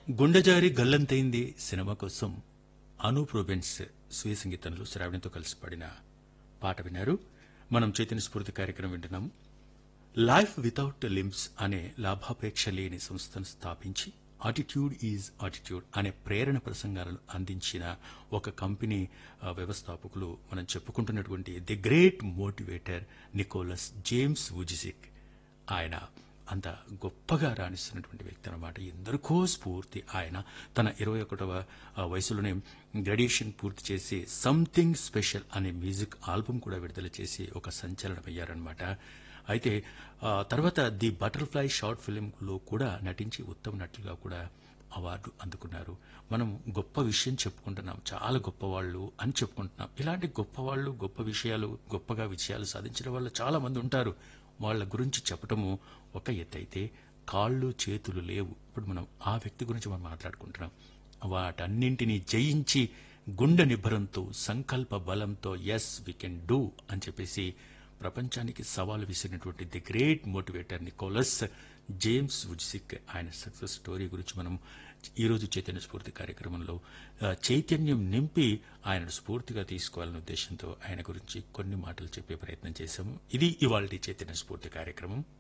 గుండెజారి గల్లంతైంది cinema కోసం Anoop Rubens స్వీయ సంగీతంలో శ్రావణితో కలిసి పాడిన పాట విన్నారు మనం చైతన్య స్ఫూర్తి కార్యక్రమం వింటున్నాము లైఫ్ వితౌట్ లిమ్స్ అనే లాభాపేక్ష లేని సంస్థను స్థాపించి ఆటిట్యూడ్ ఈజ్ ఆటిట్యూడ్ అనే ప్రేరణ ప్రసంగాలను అందించిన ఒక కంపెనీ ఆ, వ్యవస్థాపకులు మనం చెప్పుకుంటున్నటువంటి the great motivator Nicholas James Vujicic ఆయన అంత గొప్పగా రాణిస్తున్నటువంటి వ్యక్తి అనమాట ఎందరికో స్ఫూర్తి ఆయన తన ఇరవై ఒకటవ వయసులోనే గ్రాడ్యుయేషన్ పూర్తి చేసి సంథింగ్ స్పెషల్ అనే మ్యూజిక్ ఆల్బమ్ కూడా విడుదల చేసి ఒక సంచలనమయ్యారనమాట అయితే ఆ, తర్వాత ది బటర్ఫ్లై షార్ట్ ఫిలింలో కూడా నటించి ఉత్తమ నటులుగా కూడా అవార్డు అందుకున్నారు మనం గొప్ప విషయం చెప్పుకుంటున్నాం చాలా గొప్పవాళ్ళు అని చెప్పుకుంటున్నాం ఇలాంటి గొప్పవాళ్ళు గొప్ప విషయాలు గొప్పగా విజయాలు సాధించిన వాళ్ళు చాలా మంది ఉంటారు వాళ్ళ గురించి చెప్పటము ఒక ఎత్తు అయితే కాళ్ళు చేతులు లేవు ఇప్పుడు మనం ఆ వ్యక్తి గురించి మనం మాట్లాడుకుంటున్నాం వాటన్నింటినీ జయించి గుండె నిబ్బరంతో సంకల్ప బలంతో ఎస్ వి కెన్ డూ అని చెప్పేసి ప్రపంచానికి సవాలు విసిరినటువంటి the great motivator Nicholas James Vujicic ఆయన సక్సెస్ స్టోరీ గురించి మనం ఈరోజు చైతన్య స్ఫూర్తి కార్యక్రమంలో ఆ, చైతన్యం నింపి ఆయనను స్ఫూర్తిగా తీసుకోవాలనే ఉద్దేశంతో ఆయన గురించి కొన్ని మాటలు చెప్పే ప్రయత్నం చేశాము ఇది ఇవాళ చైతన్య స్ఫూర్తి కార్యక్రమం